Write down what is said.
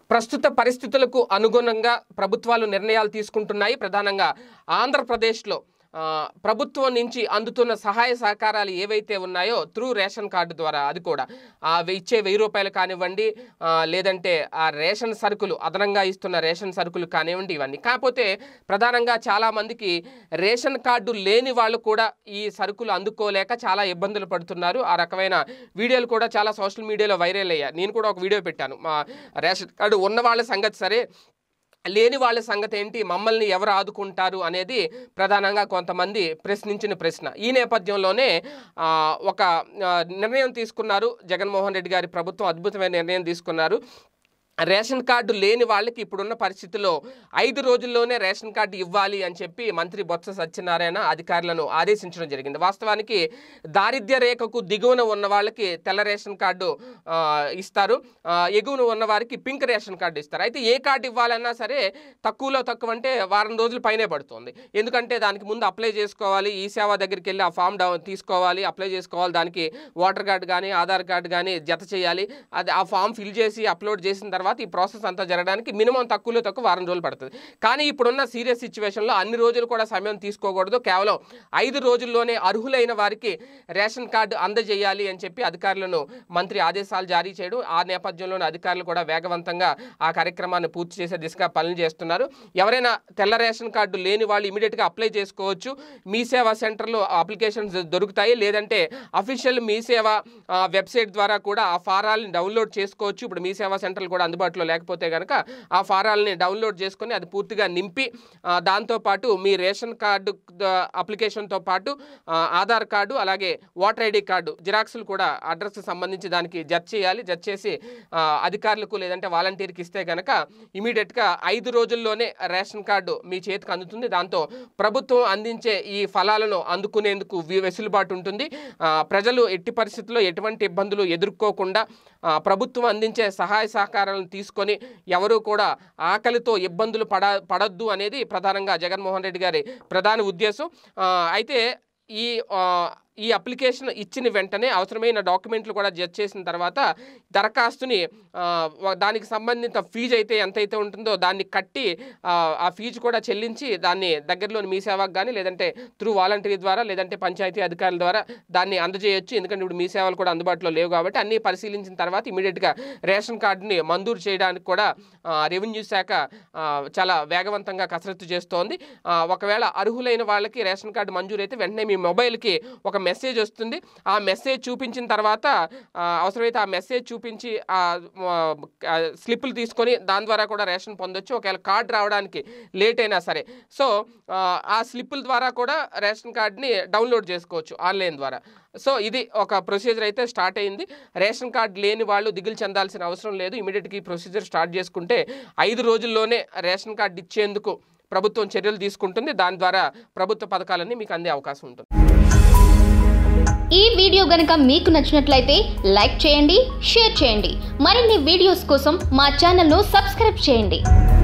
ప్రస్తుత పరిస్థితులకు అనుగుణంగా ప్రభుత్వాలు నిర్ణయాలు తీసుకుంటున్నాయి ప్రధానంగా ఆంధ్రప్రదేశ్లో ఆ, ప్రభుత్వం నుంచి అందుతున్న సహాయ సహకారాలు ఏవైతే ఉన్నాయో త్రూ రేషన్ కార్డు ద్వారా అది కూడా ఆ వె- ఇచ్చే వెయ్యి రూపాయలు కానివ్వండి ఆ, లేదంటే ఆ రేషన్ సరుకులు అదనంగా ఇస్తున్న రేషన్ సరుకులు కానివ్వండి ఇవన్నీ కాకపోతే ప్రధానంగా చాలామందికి రేషన్ కార్డు లేని వాళ్ళు కూడా ఈ సరుకులు అందుకోలేక చాలా ఇబ్బందులు పడుతున్నారు ఆ రకమైన వీడియోలు కూడా చాలా సోషల్ మీడియాలో వైరల్ అయ్యాయి నేను కూడా ఒక వీడియో పెట్టాను మా రేషన్ కార్డు ఉన్న వాళ్ళ సంగతి సరే లేని వాళ్ళ సంగతి ఏంటి మమ్మల్ని ఎవరు ఆదుకుంటారు అనేది ప్రధానంగా కొంతమంది ప్రశ్నించిన ప్రశ్న ఈ నేపథ్యంలోనే ఆ, ఒక ఆ, నిర్ణయం తీసుకున్నారు జగన్మోహన్ రెడ్డి గారి ప్రభుత్వం అద్భుతమైన నిర్ణయం తీసుకున్నారు రేషన్ కార్డు లేని వాళ్ళకి ఇప్పుడున్న పరిస్థితుల్లో ఐదు రోజుల్లోనే రేషన్ కార్డు ఇవ్వాలి అని చెప్పి మంత్రి బొత్స సత్యనారాయణ అధికారులను ఆదేశించడం జరిగింది వాస్తవానికి దారిద్ర్య రేఖకు దిగువన ఉన్న వాళ్ళకి తెల్ల రేషన్ కార్డు ఆ, ఇస్తారు ఆ, ఎగువన ఉన్న వారికి పింక్ రేషన్ కార్డు ఇస్తారు అయితే ఏ కార్డు ఇవ్వాలన్నా సరే తక్కువలో తక్కువ అంటే వారం రోజుల పైనే పడుతుంది ఎందుకంటే దానికి ముందు అప్లై చేసుకోవాలి ఈ సేవ దగ్గరికి వెళ్ళి ఆ ఫామ్ డౌన్ తీసుకోవాలి అప్లై చేసుకోవాలి దానికి ఓటర్ కార్డు కానీ ఆధార్ కార్డు కానీ జత చేయాలి అది ఆ ఫామ్ ఫిల్ చేసి అప్లోడ్ చేసిన తర్వాత ఈ ప్రాసెస్ అంతా జరగడానికి మినిమం తక్కువలో తక్కువ వారం రోజులు పడుతుంది కానీ ఇప్పుడున్న సీరియస్ సిచ్యువేషన్లో అన్ని రోజులు కూడా సమయం తీసుకోకూడదు కేవలం ఐదు రోజుల్లోనే అర్హులైన వారికి రేషన్ కార్డు అందజేయాలి అని చెప్పి అధికారులను మంత్రి ఆదేశాలు జారీ చేయడం ఆ నేపథ్యంలోనే అధికారులు కూడా వేగవంతంగా ఆ కార్యక్రమాన్ని పూర్తి చేసే దిశగా పనులు చేస్తున్నారు ఎవరైనా తెల్ల రేషన్ కార్డు లేని వాళ్ళు ఇమీడియట్గా అప్లై చేసుకోవచ్చు మీ సేవా సెంటర్లో అప్లికేషన్స్ దొరుకుతాయి లేదంటే అఫీషియల్ మీ సేవ ఆ, వెబ్సైట్ ద్వారా కూడా ఆ ఫారాలని డౌన్లోడ్ చేసుకోవచ్చు ఇప్పుడు మీ సేవా సెంటర్లు కూడా అందుబాటులో లేకపోతే కనుక ఆ ఫారాలని డౌన్లోడ్ చేసుకొని అది పూర్తిగా నింపి ఆ, దాంతోపాటు మీ రేషన్ కార్డు ద- అప్లికేషన్తో పాటు ఆ, ఆధార్ కార్డు అలాగే ఓటర్ ఐడి కార్డు జిరాక్స్లు కూడా అడ్రస్ సంబంధించి దానికి జత చేయాలి జత చేసి ఆ, అధికారులకు లేదంటే వాలంటీర్కి ఇస్తే కనుక ఇమీడియట్గా ఐదు రోజుల్లోనే రేషన్ కార్డు మీ చేతికి అందుతుంది దాంతో ప్రభుత్వం అందించే ఈ ఫలాలను అందుకునేందుకు వి- వెసులుబాటు ఉంటుంది ఆ, ప్రజలు ఎట్టి పరిస్థితుల్లో ఎటువంటి ఇబ్బందులు ఎదుర్కోకుండా ఆ, ప్రభుత్వం అందించే సహాయ సహకారాలను తీసుకొని ఎవరూ కూడా ఆకలితో ఇబ్బందులు పడ పడద్దు అనేది ప్రధానంగా జగన్మోహన్ రెడ్డి గారి ప్రధాన ఉద్దేశం ఆ, అయితే ఈ ఆ, ఈ అప్లికేషన్ ఇచ్చిన వెంటనే అవసరమైన డాక్యుమెంట్లు కూడా జడ్జ్ చేసిన తర్వాత దరఖాస్తుని ఆ, వ- దానికి సంబంధిత ఫీజు అయితే ఎంతైతే ఉంటుందో దాన్ని కట్టి ఆ, ఆ ఫీజు కూడా చెల్లించి దాన్ని దగ్గరలోని మీ సేవకు కానీ లేదంటే త్రూ వాలంటరీ ద్వారా లేదంటే పంచాయతీ అధికారుల ద్వారా దాన్ని అందజేయొచ్చు ఎందుకంటే ఇప్పుడు మీ సేవలు కూడా అందుబాటులో లేవు కాబట్టి అన్నీ పరిశీలించిన తర్వాత ఇమీడియట్గా రేషన్ కార్డుని మంజూరు చేయడానికి కూడా ఆ, రెవెన్యూ శాఖ ఆ, చాలా వేగవంతంగా కసరత్తు చేస్తోంది ఆ, ఒకవేళ అర్హులైన వాళ్ళకి రేషన్ కార్డు మంజూరు అయితే వెంటనే మీ మొబైల్కి ఒక మెసేజ్ వస్తుంది ఆ మెసేజ్ చూపించిన తర్వాత ఆ, అవసరమైతే ఆ మెసేజ్ చూపించి ఆ ఆ, ఆ, స్లిప్పులు తీసుకొని దాని ద్వారా కూడా రేషన్ పొందొచ్చు ఒకవేళ కార్డు రావడానికి లేట్ అయినా సరే సో ఆ, ఆ స్లిప్పుల ద్వారా కూడా రేషన్ కార్డ్ని డౌన్లోడ్ చేసుకోవచ్చు ఆన్లైన్ ద్వారా సో ఇది ఒక ప్రొసీజర్ అయితే స్టార్ట్ అయింది రేషన్ కార్డు లేని వాళ్ళు దిగులు చెందాల్సిన అవసరం లేదు ఇమీడియట్గా ఈ ప్రొసీజర్ స్టార్ట్ చేసుకుంటే ఐదు రోజుల్లోనే రేషన్ కార్డు ఇచ్చేందుకు ప్రభుత్వం చర్యలు తీసుకుంటుంది దాని ద్వారా ప్రభుత్వ పథకాలన్నీ మీకు అందే అవకాశం ఉంటుంది ఈ వీడియో గనక మీకు నచ్చినట్లయితే లైక్ చేయండి షేర్ చేయండి మరిన్ని వీడియోస్ కోసం మా ఛానల్ను సబ్స్క్రైబ్ చేయండి